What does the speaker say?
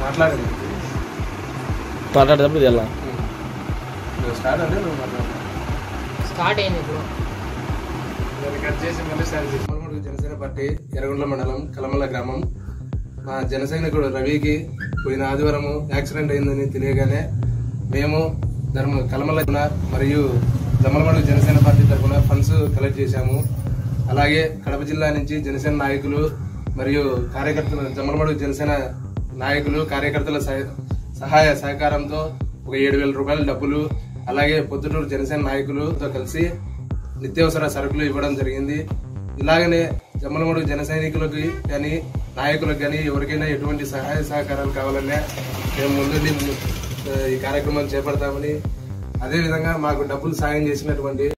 మాట్లాడండి మాట్లాడేటప్పుడు తెల్లా నువ్వు స్టార్ట్ అంటే నువ్వు మాట్లాడు స్టార్ట్ అయింది ఇప్పుడు నేను కట్ చేసి మళ్ళీ స్టార్ట్ చేసి మూడు జనసేన పార్టీ ఎర్రగొండ మండలం కలమల్ల గ్రామం మా జన సైనికుడు రవికి పోయిన ఆదివారం యాక్సిడెంట్ అయిందని తెలియగానే మేము ధర్మ కలమల్ల కుమార్ మరియు జమ్మలమడుగు జనసేన పార్టీ తరఫున ఫండ్స్ కలెక్ట్ చేశాము అలాగే కడప జిల్లా నుంచి జనసేన నాయకులు మరియు కార్యకర్తల జమ్మలమడుగు జనసేన నాయకులు కార్యకర్తల సహ- సహాయ సహకారంతో ఒక ఏడు వేల రూపాయల డబ్బులు అలాగే పొద్దుటూరు జనసేన నాయకులతో కలిసి నిత్యావసర సరుకులు ఇవ్వడం జరిగింది ఇలాగనే జమ్మలమడుగు జన సైనికులకి కానీ నాయకులకు కానీ ఎవరికైనా ఎటువంటి సహాయ సహకారాలు కావాలన్నా మేము ముందుండి ఆ, ఈ కార్యక్రమం చేపడతామని అదేవిధంగా మాకు డబ్బులు సాయం చేసినటువంటి